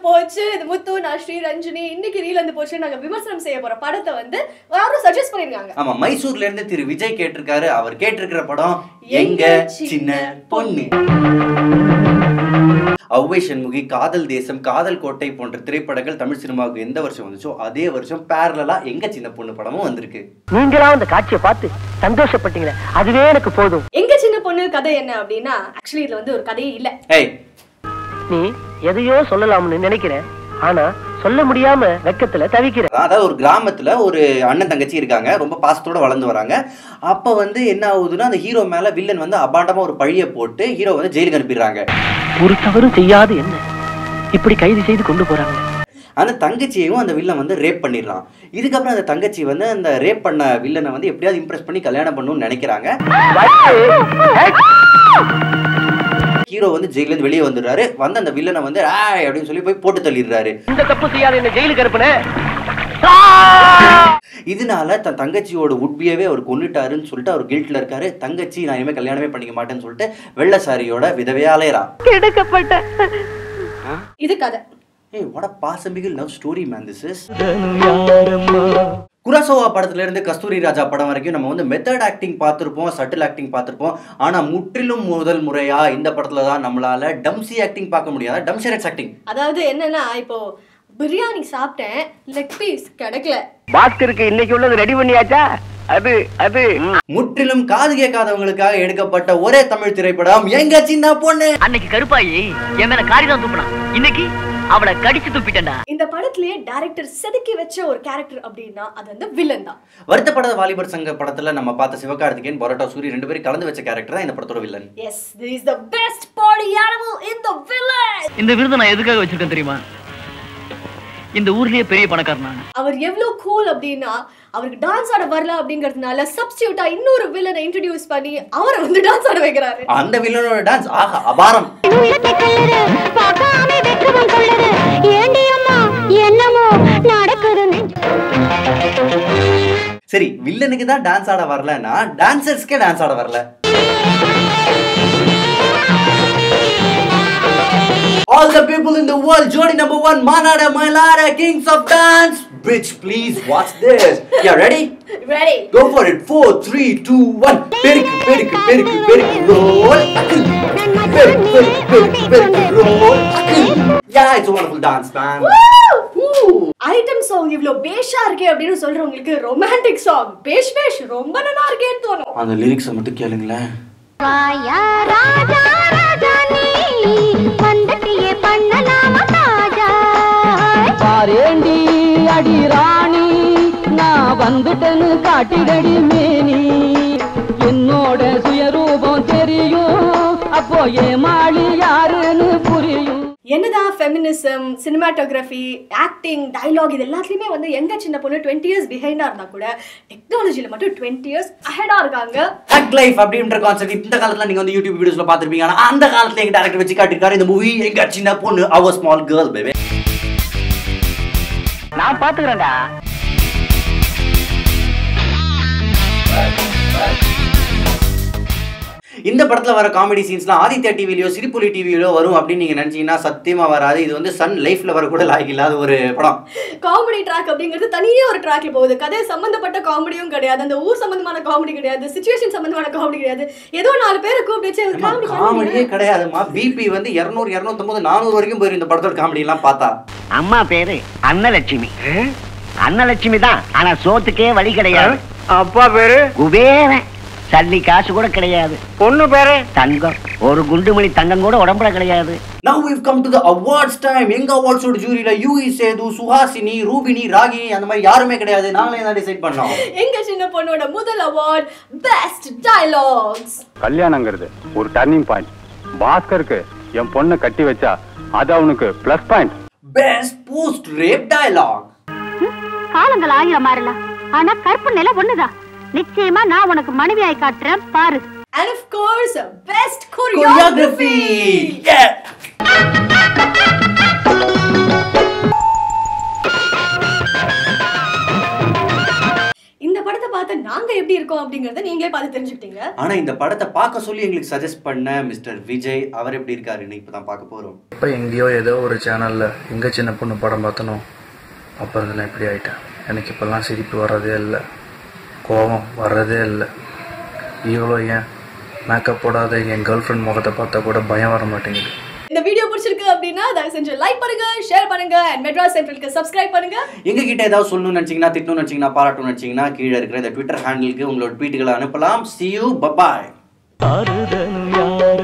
போச்சு இது முத்து நான் ஸ்ரீ ரஞ்சினி இன்னைக்கு ரீல் வந்து போச்சு நாங்க விமர்சனம் செய்ய போற படத்தை வந்து யாரும் சஜஸ்ட் பண்ணிருக்காங்க ஆமா மைசூர்ல இருந்து திரு விஜய் கேட்டிருக்காரு அவர் கேட்டிருக்கிற படம் எங்க எங்க சின்ன சின்ன பொண்ணு ஔவை சண்முகி காதல் தேசம் காதல் கோட்டை போன்ற திரைப்படங்கள் தமிழ் சினிமாவுக்கு எந்த வருஷம் வந்துச்சோ அதே வருஷம் பேரலா எங்க சின்ன பொண்ணு படமும் வந்திருக்கு நீங்களா அந்த காட்சியை பார்த்து சந்தோஷப்பட்டீங்களே அதுவே எனக்கு போதும் எங்க சின்ன பொண்ணு கதை என்ன அப்படின்னா ஆக்சுவலி இதுல வந்து ஒரு கதையே இல்ல ஏய் நீ எதையோ சொல்லலாம்னு நினைக்கிற ஆனா சொல்ல முடியாம வெக்கத்துல தவிக்கிற அதாவது ஒரு கிராமத்துல ஒரு அண்ணன் தங்கச்சி இருக்காங்க ரொம்ப பாசத்தோட வளர்ந்து வராங்க அப்ப வந்து என்ன ஆகுதுன்னா அந்த ஹீரோ மேல வில்லன் வந்து அபாண்டமா ஒரு பழிய போட்டு ஹீரோ வந்து ஜெயிலுக்கு அனுப்பிடுறாங்க ஒரு தவறும் செய்யாது என்ன இப்படி கைது செய்து கொண்டு போறாங்க அந்த தங்கச்சியையும் அந்த வில்லன் வந்து ரேப் பண்ணிடலாம் இதுக்கப்புறம் அந்த தங்கச்சி வந்து அந்த ரேப் பண்ண வில்லனை வந்து எப்படியாவது இம்ப்ரெஸ் பண்ணி கல்யாணம் பண்ணணும்னு நினைக்கிறாங்க ஹீரோ வந்து ஜெயில இருந்து வெளியே வந்துடுறாரு வந்து அந்த வில்லனை வந்து ஆய் அப்படின்னு சொல்லி போய் போட்டு தள்ளிடுறாரு இந்த தப்பு செய்யாத என்ன ஜெயிலுக்கு அனுப்புன இதனால தன் தங்கச்சியோட உட்பியவே அவர் கொண்டுட்டாருன்னு சொல்லிட்டு அவர் கில்ட்ல இருக்காரு தங்கச்சி நான் இனிமே கல்யாணமே பண்ணிக்க மாட்டேன்னு சொல்லிட்டு வெள்ளை சாரியோட விதவையா அலையறா கெடுக்கப்பட்ட இது கதை ஏய் வாட் பாசம்பிகள் love story man this is Kurosawa படத்துல இருந்து கஸ்தூரி ராஜா படம் வரைக்கும் நம்ம வந்து மெத்தட் ஆக்டிங் பார்த்திருப்போம் சட்டில் ஆக்டிங் பார்த்திருப்போம் ஆனா முற்றிலும் முதல் முறையா இந்த படத்துல தான் நம்மளால டம்சி ஆக்டிங் பார்க்க முடியாது டம்ஷரட்ஸ் ஆக்டிங் அதாவது என்னன்னா இப்போ பிரியாணி சாப்பிட்டேன் லெக் பீஸ் கிடைக்கல பாஸ்கருக்கு இன்னைக்கு உள்ளது ரெடி பண்ணியாச்சா அது அது முற்றிலும் காது கேட்காதவங்களுக்காக எடுக்கப்பட்ட ஒரே தமிழ் திரைப்படம் எங்க சின்ன பொண்ணு அன்னைக்கு கருப்பாயி என் மேல காரி தான் துப்பினான் இன்னைக்கு அவளை கடிச்சு துப்பிட்டேன்டா இந்த படத்திலேயே டைரக்டர் செதுக்கி வச்ச ஒரு கேரக்டர் அப்படின்னா அது வந்து வில்லன் தான் வருத்தப்படாத வாலிபர் சங்க படத்துல நம்ம பார்த்த சிவகார்த்திகேயன் பரோட்டா சூரி ரெண்டு பேரும் கலந்து வச்ச கேரக்டர் தான் இந்த படத்தோட villain yes this is the best party animal in the village இந்த விருதை நான் எதுக்காக வச்சிருக்கேன் தெரியுமா இந்த ஊர்லயே பெரிய பணக்காரன் நான் அவர் எவ்வளவு கூல் அப்படின்னா அவருக்கு டான்ஸ் ஆட வரல அப்படிங்கறதுனால சப்ஸ்டியூட்டா இன்னொரு வில்லனை இன்ட்ரடியூஸ் பண்ணி அவரை வந்து டான்ஸ் ஆட வைக்கிறாரு அந்த வில்லனோட டான்ஸ் ஆஹா அபாரம் உள்ளத்தை கல்லுது பார்க்காம வெற்றுவம் கொள்ளுது ஏண்டி அம்மா என்னமோ நடக்குது நெஞ்சு சரி வில்லனுக்கு தான் டான்ஸ் ஆட வரலன்னா டான்சர்ஸ்க்கே டான்ஸ் ஆட வரல All the people in the world, Jodi number one, Manada, Mailara, Kings of Dance. Bitch, please watch this. Yeah, ready? ready Go for it. Four, three, two, one. பெருக்கு பெருக்கு பெருக்கு பெருக்கு roll. அக்கு. பெருக்கு பெருக்கு பெருக்கு பெருக்கு roll. அக்கு. Yeah, it's a wonderful dance, man. Item song இவ்ளோ பேஷா இருக்கே அப்படின்னு சொல்றவங்களுக்கு ரொமான்டிக் சாங் பேஷ் பேஷ் ரொம்ப நல்லா இருக்கேன்னு தோணும் அந்த லிரிக்ஸை மட்டும் கேளுங்களேன் வாயா ராஜா ராஜா நீ வந்துட்டியே பண்ணலாமா தாஜா பாரேண்டி அடி ராணி நான் வந்துட்டேன்னு காட்டிடடி மேனி என்னோட சுயரூபம் தெரியும் அப்போ ஏமாளி யாருன்னு புரியும் என்னதான் ஃபெமினிசம் சினிமாட்டோகிராஃபி ஆக்டிங் டயலாக் இது எல்லாத்துலயுமே வந்து எங்க சின்ன பொண்ணு டுவெண்ட்டி இயர்ஸ் பிஹைண்டா இருந்தா கூட டெக்னாலஜில மட்டும் டுவெண்ட்டி இயர்ஸ் அஹெடா இருக்காங்க ஹக் லைஃப் அப்படின்ற கான்செப்ட் இந்த காலத்துல நீங்க வந்து யூடியூப் வீடியோஸ்ல பாத்திருப்பீங்க ஆனா அந்த காலத்துல எங்க டேரக்டர் வச்சு காட்டிருக்காரு இந்த மூவி எங்க சின்ன பொண்ணு அவர் ஸ்மால் கேர்ள் பேபி நான் பாத்துக்கிறேன்டா இந்த படத்துல வர காமெடி சீன்ஸ்லாம் ஆதித்யா டிவிலயோ சிரிப்புலி டிவிலயோ வரும் அப்படின்னு நீங்க நினைச்சீங்கன்னா சத்தியமா வராது இது வந்து சன் லைஃப்ல வர கூட லாய்க்கு இல்லாத ஒரு படம் காமெடி ட்ராக் அப்படிங்கிறது தனியே ஒரு ட்ராக்ல போகுது கதை சம்பந்தப்பட்ட காமெடியும் கிடையாது அந்த ஊர் சம்பந்தமான காமெடி கிடையாது சுச்சுவேஷன் சம்பந்தமான காமெடி கிடையாது ஏதோ நாலு பேரை கூப்பிட்டு வச்சு ஒரு காமெடி காமெடியே கிடையாதுமா பிபி வந்து இருநூறு இருநூத்தொன்பது நானூறு வரைக்கும் போயிரும் இந்த படத்தோட காமெடி எல்லாம் பார்த்தா அம்மா பேரு அன்னலட்சுமி அன்னலட்சுமி தான் ஆனா சோத்துக்கே வழி கிடையாது அப்பா பேரு குபேரன் சல்லி காசு கூட கிடையாது பொண்ணு பேரு தங்கம் ஒரு குண்டுமணி தங்கம் கூட உடம்புல கிடையாது Now we've come to the awards time. எங்க அவார்ட்ஸோட ஜூரியில யூஇ சேது சுஹாசினி ரூபினி ராகினி அந்த மாதிரி யாருமே கிடையாது நாங்களே தான் டிசைட் பண்ணோம் எங்க சின்ன பொண்ணோட முதல் அவார்ட் பெஸ்ட் டயலாக்ஸ் கல்யாணங்கிறது ஒரு டர்னிங் பாயிண்ட் பாஸ்கருக்கு என் பொண்ணை கட்டி வச்சா அது அவனுக்கு plus point best post rape dialogue காலங்கள் ஆயிரம் மாறலாம் ஆனா கற்பு நிலை ஒண்ணுதான் நிச்சயமா நான் உனக்கு மனைவியாய் காட்டுறேன் பாரு and of course best choreography choreography yeah இந்த படத்தை பார்த்து நாங்க எப்படி இருக்கோம் அப்படிங்கறத நீங்களே பார்த்து தெரிஞ்சுக்கிட்டீங்க ஆனா இந்த படத்தை பார்க்க சொல்லி எங்களுக்கு சஜஸ்ட் பண்ண மிஸ்டர் விஜய் அவர் எப்படி இருக்காருன்னு இப்பதான் பார்க்க போறோம் இப்போ எங்கேயோ ஏதோ ஒரு சேனலில் எங்கே சின்ன பொண்ணு படம் பார்த்தனோ அப்போ இருந்து நான் இப்படி ஆயிட்டேன் எனக்கு இப்போல்லாம் சிரிப்பு வர்றதே இல்லை கோபம் வர்றதே இல்லை இவ்வளோ ஏன் மேக்கப் போடாத என் கேர்ள் ஃப்ரெண்ட் முகத்தை பார்த்தா கூட பயம் வர மாட்டேங்குது இந்த வீடியோ பிடிச்சிருக்கு அப்படின்னா தயவு செஞ்சு லைக் பண்ணுங்க ஷேர் பண்ணுங்க அண்ட் மெட்ராஸ் சென்ட்ரலுக்கு சப்ஸ்கிரைப் பண்ணுங்க எங்க கிட்ட ஏதாவது சொல்லணும்னு நினைச்சீங்கன்னா திட்டணும்னு நினைச்சீங்கன்னா பாராட்டணும்னு நினைச்சீங்கன்னா கீழே இருக்கிற இந்த ட்விட்டர் ஹேண்டிலுக்கு உங்களோட ட்வீட்டுகளை அனுப்பலாம் see you bye bye ஆறுதலும் யாரு